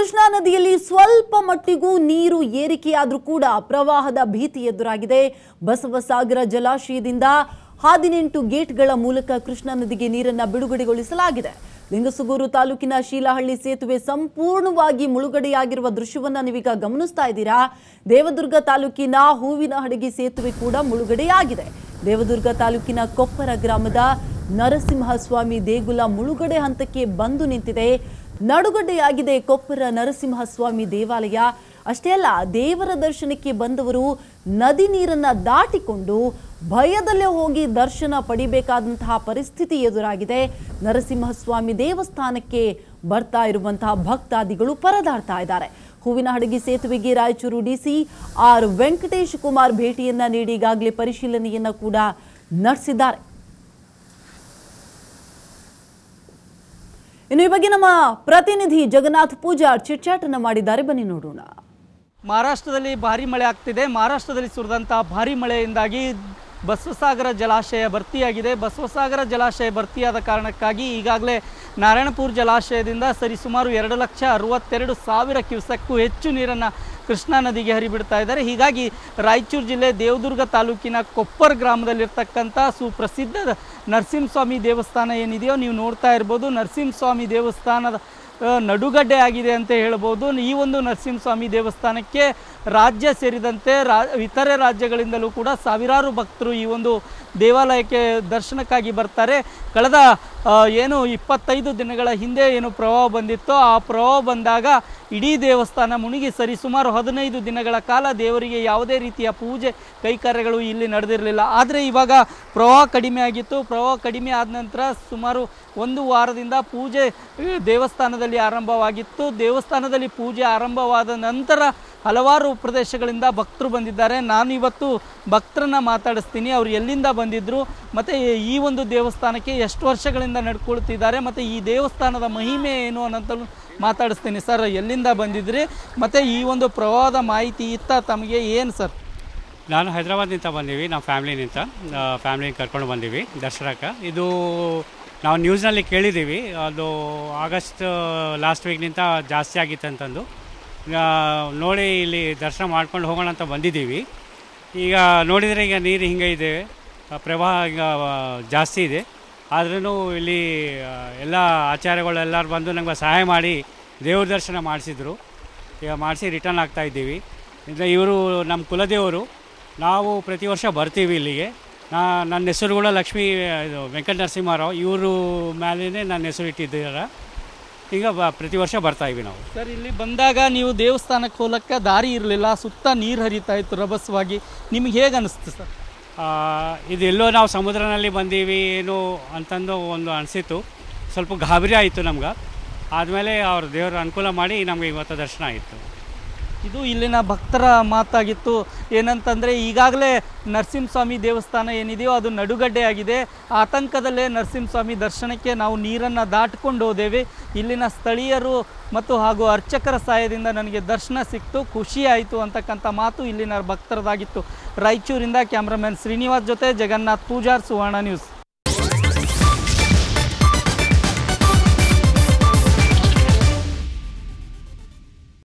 ಕೃಷ್ಣಾ ನದಿಯಲ್ಲಿ ಸ್ವಲ್ಪ ಮಟ್ಟಿಗೂ ನೀರು ಏರಿಕೆಯಾದರೂ ಕೂಡ ಪ್ರವಾಹದ ಭೀತಿ ಎದುರಾಗಿದೆ ಬಸವಸಾಗರ ಜಲಾಶಯದಿಂದ ಹದಿನೆಂಟು ಗೇಟ್ಗಳ ಮೂಲಕ ಕೃಷ್ಣಾ ನದಿಗೆ ನೀರನ್ನ ಬಿಡುಗಡೆಗೊಳಿಸಲಾಗಿದೆ ಲಿಂಗಸುಗೂರು ತಾಲೂಕಿನ ಶೀಲಹಳ್ಳಿ ಸೇತುವೆ ಸಂಪೂರ್ಣವಾಗಿ ಮುಳುಗಡೆಯಾಗಿರುವ ದೃಶ್ಯವನ್ನ ನೀವೀಗ ಗಮನಿಸ್ತಾ ಇದ್ದೀರಾ ದೇವದುರ್ಗ ತಾಲೂಕಿನ ಹೂವಿನ ಹಡಗಿ ಸೇತುವೆ ಕೂಡ ಮುಳುಗಡೆಯಾಗಿದೆ ದೇವದುರ್ಗ ತಾಲೂಕಿನ ಕೊಪ್ಪರ ಗ್ರಾಮದ ನರಸಿಂಹಸ್ವಾಮಿ ದೇಗುಲ ಮುಳುಗಡೆ ಹಂತಕ್ಕೆ ಬಂದು ನಿಂತಿದೆ ನಡುಗಡ್ಡೆಯಾಗಿದೆ ಕೊಪ್ಪರ ನರಸಿಂಹಸ್ವಾಮಿ ದೇವಾಲಯ ಅಷ್ಟೇ ಅಲ್ಲ ದೇವರ ದರ್ಶನಕ್ಕೆ ಬಂದವರು ನದಿ ನೀರನ್ನ ದಾಟಿಕೊಂಡು ಭಯದಲ್ಲೇ ಹೋಗಿ ದರ್ಶನ ಪಡಿಬೇಕಾದಂತಹ ಪರಿಸ್ಥಿತಿ ಎದುರಾಗಿದೆ ನರಸಿಂಹಸ್ವಾಮಿ ದೇವಸ್ಥಾನಕ್ಕೆ ಬರ್ತಾ ಇರುವಂತಹ ಭಕ್ತಾದಿಗಳು ಪರದಾಡ್ತಾ ಇದ್ದಾರೆ ಹೂವಿನ ಹಡಗಿ ಸೇತುವೆಗೆ ರಾಯಚೂರು ಡಿಸಿ ಆರ್ ವೆಂಕಟೇಶ್ ಕುಮಾರ್ ಭೇಟಿಯನ್ನ ನೀಡಿ ಈಗಾಗಲೇ ಪರಿಶೀಲನೆಯನ್ನ ಕೂಡ ನಡೆಸಿದ್ದಾರೆ ಇನ್ನು ಈ ಬಗ್ಗೆ ನಮ್ಮ ಪ್ರತಿನಿಧಿ ಜಗನ್ನಾಥ್ ಪೂಜಾರ್ ಚಿಟ್ಚಾಟನ್ನ ಮಾಡಿದ್ದಾರೆ ಬನ್ನಿ ನೋಡೋಣ ಮಹಾರಾಷ್ಟ್ರದಲ್ಲಿ ಭಾರಿ ಮಳೆ ಆಗ್ತಿದೆ ಮಹಾರಾಷ್ಟ್ರದಲ್ಲಿ ಸುರಿದಂತಹ ಭಾರಿ ಮಳೆಯಿಂದಾಗಿ ಬಸವಸಾಗರ ಜಲಾಶಯ ಭರ್ತಿಯಾಗಿದೆ ಬಸವಸಾಗರ ಜಲಾಶಯ ಭರ್ತಿಯಾದ ಕಾರಣಕ್ಕಾಗಿ ಈಗಾಗಲೇ ನಾರಾಯಣಪುರ ಜಲಾಶಯದಿಂದ ಸರಿಸುಮಾರು ಎರಡು ಲಕ್ಷ ಅರವತ್ತೆರಡು ಸಾವಿರ ಕ್ಯೂಸೆಕ್ಕು ಹೆಚ್ಚು ನೀರನ್ನು ಕೃಷ್ಣಾ ನದಿಗೆ ಹರಿಬಿಡ್ತಾ ಇದ್ದಾರೆ ಹೀಗಾಗಿ ರಾಯಚೂರು ಜಿಲ್ಲೆ ದೇವದುರ್ಗ ತಾಲೂಕಿನ ಕೊಪ್ಪರ್ ಗ್ರಾಮದಲ್ಲಿರ್ತಕ್ಕಂಥ ಸುಪ್ರಸಿದ್ಧ ನರಸಿಂಹಸ್ವಾಮಿ ದೇವಸ್ಥಾನ ಏನಿದೆಯೋ ನೀವು ನೋಡ್ತಾ ಇರ್ಬೋದು ನರಸಿಂಹಸ್ವಾಮಿ ದೇವಸ್ಥಾನದ ಆ, ನಡುಗಡ್ಡೆ ಆಗಿದೆ ಅಂತ ಹೇಳ್ಬೋದು ಈ ಒಂದು ನರಸಿಂಹಸ್ವಾಮಿ ದೇವಸ್ಥಾನಕ್ಕೆ ರಾಜ್ಯ ಸೇರಿದಂತೆ ರಾ ಇತರೆ ರಾಜ್ಯಗಳಿಂದಲೂ ಕೂಡ ಸಾವಿರಾರು ಭಕ್ತರು ಈ ಒಂದು ದೇವಾಲಯಕ್ಕೆ ದರ್ಶನಕ್ಕಾಗಿ ಬರ್ತಾರೆ ಕಳೆದ ಆ, ಏನು ಇಪ್ಪತ್ತೈದು ದಿನಗಳ ಹಿಂದೆ ಏನು ಪ್ರವಾಹ ಬಂದಿತ್ತೋ ಆ ಪ್ರವಾಹ ಬಂದಾಗ ಇಡೀ ದೇವಸ್ಥಾನ ಮುಳುಗಿ ಸರಿಸುಮಾರು ಹದಿನೈದು ದಿನಗಳ ಕಾಲ ದೇವರಿಗೆ ಯಾವುದೇ ರೀತಿಯ ಪೂಜೆ ಕೈಕಾರ್ಯಗಳು ಇಲ್ಲಿ ನಡೆದಿರಲಿಲ್ಲ ಆದರೆ ಇವಾಗ ಪ್ರವಾಹ ಕಡಿಮೆ ಆಗಿತ್ತು ಪ್ರವಾಹ ಕಡಿಮೆ ಆದ ನಂತರ ಸುಮಾರು ಒಂದು ವಾರದಿಂದ ಪೂಜೆ ಆ, ದೇವಸ್ಥಾನದಲ್ಲಿ ಆರಂಭವಾಗಿತ್ತು ದೇವಸ್ಥಾನದಲ್ಲಿ ಪೂಜೆ ಆರಂಭವಾದ ನಂತರ ಹಲವಾರು ಪ್ರದೇಶಗಳಿಂದ ಭಕ್ತರು ಬಂದಿದ್ದಾರೆ ನಾನು ಇವತ್ತು ಭಕ್ತರನ್ನ ಮಾತಾಡಿಸ್ತೀನಿ ಅವ್ರು ಎಲ್ಲಿಂದ ಬಂದಿದ್ರು ಮತ್ತು ಈ ಒಂದು ದೇವಸ್ಥಾನಕ್ಕೆ ಎಷ್ಟು ವರ್ಷಗಳಿಂದ ನಡ್ಕೊಳ್ತಿದ್ದಾರೆ ಮತ್ತು ಈ ದೇವಸ್ಥಾನದ ಮಹಿಮೆ ಏನು ಅನ್ನೋಂಥದ್ದು ಮಾತಾಡಿಸ್ತೀನಿ ಸರ್ ಎಲ್ಲಿಂದ ಬಂದಿದ್ರಿ ಮತ್ತು ಈ ಒಂದು ಪ್ರವಾಹದ ಮಾಹಿತಿ ಇತ್ತ ತಮಗೆ ಏನು ಸರ್ ನಾನು ಹೈದ್ರಾಬಾದ್ನಿಂದ ಬಂದೀವಿ ನಾವು ಫ್ಯಾಮ್ಲಿನಿಂದ ಫ್ಯಾಮ್ಲಿ ಕರ್ಕೊಂಡು ಬಂದೀವಿ ದಸರಾಕ್ಕೆ ಇದು ನಾವು ನ್ಯೂಸ್ನಲ್ಲಿ ಕೇಳಿದ್ದೀವಿ ಅದು ಆಗಸ್ಟ್ ಲಾಸ್ಟ್ ವೀಕ್ನಿಂದ ಜಾಸ್ತಿ ಆಗಿತ್ತು ಅಂತಂದು ಈಗ ನೋಡಿ ಇಲ್ಲಿ ದರ್ಶನ ಮಾಡ್ಕೊಂಡು ಹೋಗೋಣ ಅಂತ ಬಂದಿದ್ದೀವಿ ಈಗ ನೋಡಿದರೆ ಈಗ ನೀರು ಹಿಂಗೆ ಇದೆ ಆ, ಪ್ರವಾಹ ಈಗ ಆ, ಜಾಸ್ತಿ ಇದೆ ಆದ್ರೂ ಇಲ್ಲಿ ಆ, ಎಲ್ಲ ಆಚಾರ್ಯಗಳೆಲ್ಲರೂ ಬಂದು ನಮಗೆ ಸಹಾಯ ಮಾಡಿ ದೇವ್ರ ದರ್ಶನ ಮಾಡಿಸಿದ್ರು ಈಗ ಮಾಡಿಸಿ ರಿಟರ್ನ್ ಆಗ್ತಾ ಇದ್ದೀವಿ ಇದು ಇವರು ನಮ್ಮ ಕುಲದೇವರು ನಾವು ಪ್ರತಿ ವರ್ಷ ಬರ್ತೀವಿ ಇಲ್ಲಿಗೆ ನಾ ನನ್ನ ಹೆಸರು ಕೂಡ ಲಕ್ಷ್ಮೀ ಇದು ವೆಂಕಟ ನರಸಿಂಹರಾವ್ ಇವರು ಮೇಲೇ ನನ್ನ ಹೆಸರು ಇಟ್ಟಿದ್ದಾರೆ ಈಗ ಬ ಪ್ರತಿ ವರ್ಷ ಬರ್ತಾ ಇವಿ ನಾವು ಸರ್ ಇಲ್ಲಿ ಬಂದಾಗ ನೀವು ದೇವಸ್ಥಾನಕ್ಕೆ ಹೋಗಕ್ಕೆ ದಾರಿ ಇರಲಿಲ್ಲ ಸುತ್ತ ನೀರು ಹರಿತಾ ಇತ್ತು ರಭಸವಾಗಿ ನಿಮ್ಗೆ ಹೇಗೆ ಅನಿಸ್ತು ಸರ್ ಆ, ಇದೆಲ್ಲೋ ನಾವು ಸಮುದ್ರನಲ್ಲಿ ಬಂದೀವಿ ಏನು ಅಂತಂದು ಒಂದು ಅನಿಸಿತ್ತು ಸ್ವಲ್ಪ ಗಾಬರಿ ಆಯಿತು ನಮ್ಗೆ ಆದಮೇಲೆ ಅವ್ರ ದೇವರು ಅನುಕೂಲ ಮಾಡಿ ನಮಗೆ ಇವತ್ತು ದರ್ಶನ ಆಯಿತು ಇದು ಇಲ್ಲಿನ ಭಕ್ತರ ಮಾತಾಗಿತ್ತು ಏನಂತಂದರೆ ಈಗಾಗಲೇ ನರಸಿಂಹಸ್ವಾಮಿ ದೇವಸ್ಥಾನ ಏನಿದೆಯೋ ಅದು ನಡುಗಡ್ಡೆ ಆಗಿದೆ ಆತಂಕದಲ್ಲೇ ನರಸಿಂಹಸ್ವಾಮಿ ದರ್ಶನಕ್ಕೆ ನಾವು ನೀರನ್ನು ದಾಟ್ಕೊಂಡು ಹೋದೇವೆ ಇಲ್ಲಿನ ಸ್ಥಳೀಯರು ಮತ್ತು ಹಾಗೂ ಅರ್ಚಕರ ಸಹಾಯದಿಂದ ನನಗೆ ದರ್ಶನ ಸಿಕ್ತು ಖುಷಿ ಆಯಿತು ಅಂತಕ್ಕಂಥ ಮಾತು ಇಲ್ಲಿನ ಭಕ್ತರದಾಗಿತ್ತು ರಾಯಚೂರಿಂದ ಕ್ಯಾಮ್ರಾಮನ್ ಶ್ರೀನಿವಾಸ್ ಜೊತೆ ಜಗನ್ನಾಥ್ ಪೂಜಾರ್ ಸುವರ್ಣ ನ್ಯೂಸ್